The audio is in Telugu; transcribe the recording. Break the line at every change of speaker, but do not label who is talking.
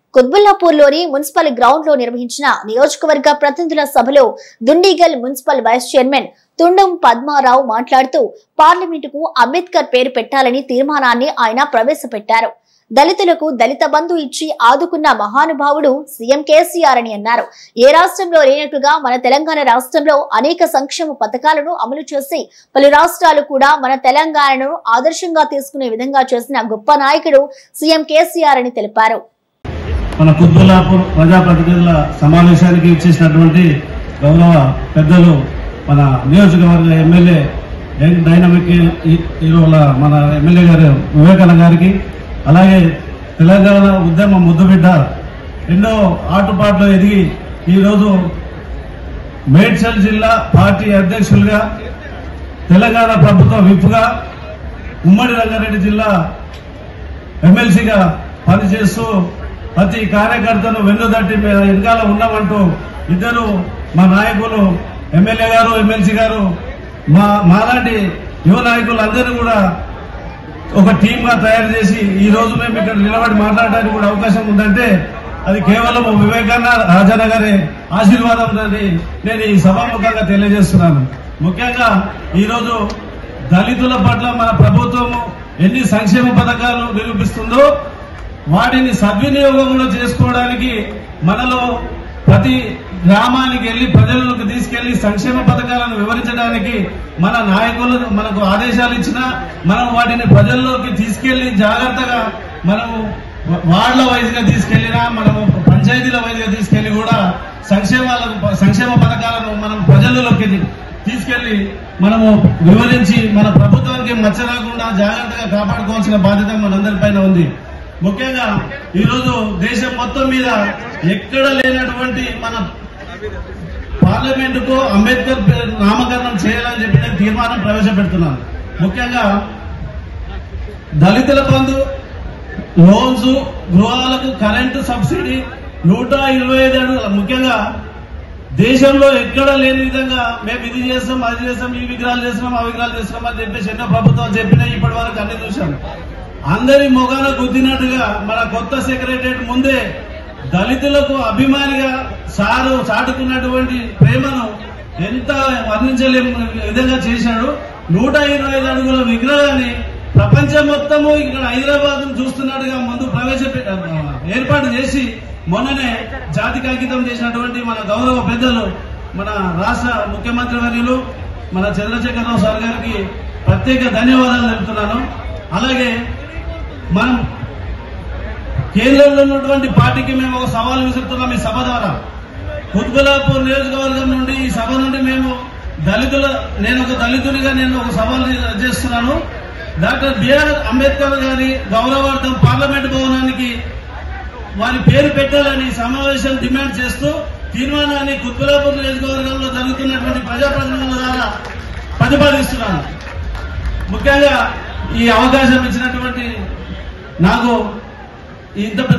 కుత్బుల్లాపూర్లోని మున్సిపల్ గ్రౌండ్ లో నిర్వహించిన నియోజకవర్గ ప్రతినిధుల సభలో Dundigal municipal vice chairman Thundam Padmarao మాట్లాడుతూ పార్లమెంటుకు అంబేద్కర్ పేరు పెట్టాలని తీర్మానాన్ని ఆయన ప్రవేశపెట్టారు దళితులకు దళిత బంధు ఇచ్చి ఆదుకున్న మహానుభావుడు సీఎం కేసీఆర్ అని అన్నారు ఏ రాష్ట్రంలో లేనట్టుగా మన తెలంగాణ రాష్ట్రంలో అనేక సంక్షేమ పథకాలను అమలు చేసి పలు రాష్ట్రాలు కూడా మన తెలంగాణను ఆదర్శంగా తీసుకునే విధంగా చేసిన గొప్ప నాయకుడు సీఎం కేసీఆర్ అని తెలిపారు
మన కుత్బుల్లాపూర్ ప్రజాప్రతినిధుల సమావేశానికి ఇచ్చేసినటువంటి గౌరవ పెద్దలు మన నియోజకవర్గ ఎమ్మెల్యే యంగ్ డైనమిక్ ఈ- హీరోల మన ఎమ్మెల్యే గారు వివేకానంద గారికి అలాగే తెలంగాణ ఉద్యమ ముద్దుబిడ్డ ఎన్నో ఆటుపాట్లు ఎదిగి ఈరోజు మేడ్చల్ జిల్లా పార్టీ అధ్యక్షులుగా తెలంగాణ ప్రభుత్వ విప్పుగా ఉమ్మడి రంగారెడ్డి జిల్లా ఎమ్మెల్సీగా పనిచేస్తూ ప్రతి కార్యకర్తను వెన్నుదట్టి మేము వెనకాల ఉన్నామంటూ ఇద్దరు మా నాయకులు ఎమ్మెల్యే గారు ఎమ్మెల్సీ గారు మా మాలాంటి యువ నాయకులందరూ కూడా ఒక టీమ్ గా తయారు చేసి ఈ రోజు మేము ఇక్కడ నిలబడి మాట్లాడడానికి కూడా అవకాశం ఉందంటే అది కేవలం వివేకానంద రాజన్న గారి ఆశీర్వాదం అని నేను ఈ సభాముఖంగా తెలియజేస్తున్నాను ముఖ్యంగా ఈ రోజు దళితుల పట్ల మన ప్రభుత్వము ఎన్ని సంక్షేమ పథకాలు నిరూపిస్తుందో వాటిని సద్వినియోగం కూడా చేసుకోవడానికి మనలో ప్రతి గ్రామానికి వెళ్లి ప్రజలకు తీసుకెళ్లి సంక్షేమ పథకాలను వివరించడానికి మన నాయకులు మనకు ఆదేశాలు ఇచ్చినా మనం వాటిని ప్రజల్లోకి తీసుకెళ్లి జాగ్రత్తగా మనము వార్డుల వైజ్ గా తీసుకెళ్లినా మనము పంచాయతీల వైజ్ గా తీసుకెళ్లి కూడా సంక్షేమాలకు సంక్షేమ పథకాలను మనం ప్రజల్లోకి తీసుకెళ్లి మనము వివరించి మన ప్రభుత్వానికి మచ్చ రాకుండా జాగ్రత్తగా కాపాడుకోవాల్సిన బాధ్యత మనందరిపైన ఉంది ముఖ్యంగా ఈరోజు దేశం మొత్తం మీద ఎక్కడ లేనటువంటి మన పార్లమెంటుకు అంబేద్కర్ పేరు నామకరణం చేయాలని చెప్పి నేను తీర్మానం ప్రవేశపెడుతున్నాను ముఖ్యంగా దళితుల బంధు లోన్స్ గృహాలకు కరెంటు సబ్సిడీ నూట ఇరవై ఐదు అడుగుల ముఖ్యంగా దేశంలో ఎక్కడ లేని విధంగా మేము ఇది చేస్తాం అది చేస్తాం ఈ విగ్రహాలు చేస్తున్నాం ఆ విగ్రహాలు చేస్తున్నాం అని చెప్పేసి ఎన్నో ప్రభుత్వాలు చెప్పినాయి ఇప్పటి వరకు అన్ని చూశాం అందరి మొగాన గుద్దినట్టుగా మన కొత్త సెక్రటరియట్ ముందే దళితులకు అభిమానిగా సారు చాటుకున్నటువంటి ప్రేమను ఎంత వర్ణించలేని విధంగా చేశాడు నూట ఇరవై ఐదు అడుగుల విగ్రహాన్ని ప్రపంచం మొత్తము ఇక్కడ హైదరాబాద్ చూస్తున్నట్టుగా ముందు ప్రవేశపెట్ట ఏర్పాటు చేసి మొన్ననే జాతికి అంకితం చేసినటువంటి మన గౌరవ పెద్దలు మన రాష్ట్ర ముఖ్యమంత్రి వర్యులు మన చంద్రశేఖరరావు సార్ గారికి ప్రత్యేక ధన్యవాదాలు తెలుపుతున్నాను అలాగే మనం కేంద్రంలో ఉన్నటువంటి పార్టీకి మేము ఒక సవాల్ విసురుతున్నాం ఈ సభ ద్వారా కుత్బులాపూర్ నియోజకవర్గం నుండి ఈ సభ నుండి మేము దళితుల నేను ఒక దళితునిగా నేను ఒక సవాల్ చేస్తున్నాను డాక్టర్ బిఆర్ అంబేద్కర్ గారి గౌరవార్థం పార్లమెంట్ భవనానికి వారి పేరు పెట్టాలని సమావేశం డిమాండ్ చేస్తూ తీర్మానాన్ని కుత్బులాపూర్ నియోజకవర్గంలో జరుగుతున్నటువంటి ప్రజాప్రతినిధుల ద్వారా ప్రతిపాదిస్తున్నాను ముఖ్యంగా ఈ అవకాశం ఇచ్చినటువంటి నాకు ఇంత పెద్ద